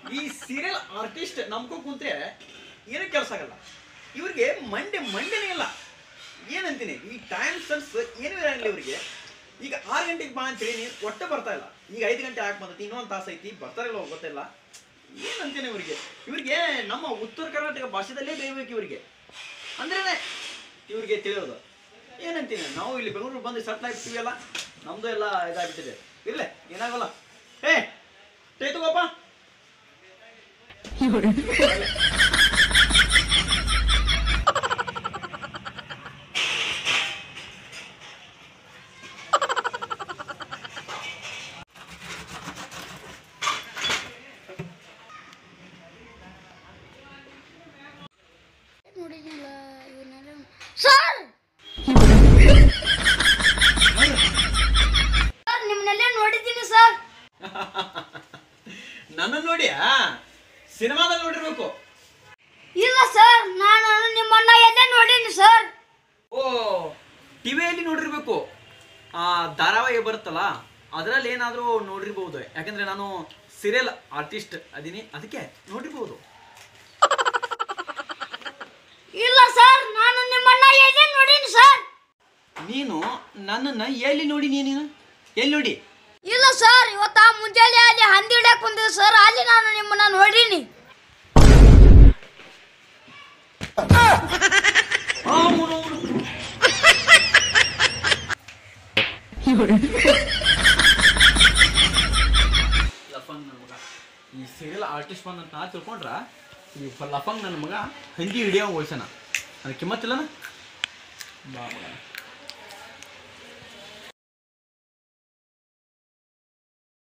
ಈ serial artist ನಂಬ್ಕೊ ಕುಂತ್ರೆ ಏನೂ ಕೆಲಸ ಆಗಲ್ಲ ಇವ್ರಿಗೆ ಮಂಡೆ ಮಂಡೆನೇ ಇಲ್ಲ ಏನಂತೀನಿ ಈ ಟೈಮ್ ಸೆನ್ಸ್ ಏನೂ ಇರಂಗಿಲ್ಲ ಇವ್ರಿಗೆ ಈಗ ಆರು ಗಂಟೆಗೆ ಬಾ ಅಂತೇಳಿ ನೀನು ಒಟ್ಟೆ ಬರ್ತಾ ಇಲ್ಲ ಈಗ ಐದು ಗಂಟೆ ಹಾಕಿ ಬಂದೈತಿ ಇನ್ನೊಂದು ತಾಸು ಐತಿ ಬರ್ತಾರಿಲ್ಲ ಗೊತ್ತಿಲ್ಲ ಏನಂತೀನಿ ಇವ್ರಿಗೆ ಇವ್ರಿಗೆ ನಮ್ಮ ಉತ್ತರ ಕರ್ನಾಟಕ ಭಾಷೆದಲ್ಲೇ ಬೇಯಬೇಕು ಇವ್ರಿಗೆ ಅಂದ್ರೇನೆ ಇವ್ರಿಗೆ ತಿಳಿಯೋದು ಏನಂತೀನಿ ನಾವು ಇಲ್ಲಿ ಬೆಂಗಳೂರು ಬಂದು ಸೆಟ್ಲ್ ಆಗ್ತೀವಲ್ಲ ನಮ್ದು ಎಲ್ಲ ಇದಾಗ್ಬಿಟ್ಟಿದೆ ಇರ್ಲೆ ಏನಾಗಲ್ಲ ಏ ಟೇ ತಗೋಪ್ಪ ನೋಡಿದ್ನಿಲ್ಲ ಇವನ್ನೆಲ್ಲ ಸರ್ ಸರ್ ನಿಮ್ಮನ್ನೆಲ್ಲ ನೋಡಿದ್ದೀನಿ ಸರ್ ನನ್ನ ನೋಡಿ ಸಿನಿಮಾದಲ್ಲಿ ನೋಡಿರ್ಬೇಕು ಇಲ್ಲ ಸರ್ ನಾನು ನಿಮ್ಮನ್ನ ಎಲ್ಲೇ ನೋಡೀನಿ ಸರ್ ಓ ಟಿವಿಯಲ್ಲಿ ನೋಡಿರ್ಬೇಕು ಆ ಧಾರಾವಾಹಿ ಬರುತ್ತಲ್ಲ ಅದರಲ್ಲಿ ಏನಾದರೂ ನೋಡಿರ್ಬೋದು ಯಾಕಂದ್ರೆ ನಾನು ಸೀರಿಯಲ್ ಆರ್ಟಿಸ್ಟ್ ಅದೀನಿ ಅದಕ್ಕೆ ನೋಡಿರ್ಬೋದು ಇಲ್ಲ ಸರ್ ನಾನು ನಿಮ್ಮನ್ನ ಎಲ್ಲೇ ನೋಡೀನಿ ಸರ್ ನೀನು ನನ್ನನ್ನು ಎಲ್ಲಿ ನೋಡಿ ನೀನು ಎಲ್ಲಿ ನೋಡಿ ಇಲ್ಲ ಸರ್ ಇವತ್ತ ಮುಂಜಾನೆ ಅಲ್ಲಿ ಹಂದಿ ಹಿಡಿಯಕ್ ಬಂದಿದ್ದೆ ಸರ್ ಅಲ್ಲಿ ನಾನು ನಿಮ್ಮನ್ನ ನೋಡೀನಿ ಆ, ಅವ್ನು, ಅವ್ನು. ಲಫಂಗ್ ನನ್ನ ಮಗ ಈ ಸೀರಿಯಲ್ ಆರ್ಟಿಸ್ಟ್ ಬಂದ ಅಂತ ನಾ ತಿಳ್ಕೊಂಡ್ರ ಈ ಲಫಂಗ್ ನನ್ನ ಮಗ ಹಂದಿ ಹಿಡಿಯೋ ವಯಸ್ಸನ ಅದಕ್ಕೆ ಕಿಮ್ಮತ್ತಿಲ್ಲನ ಬಾ ಮಗ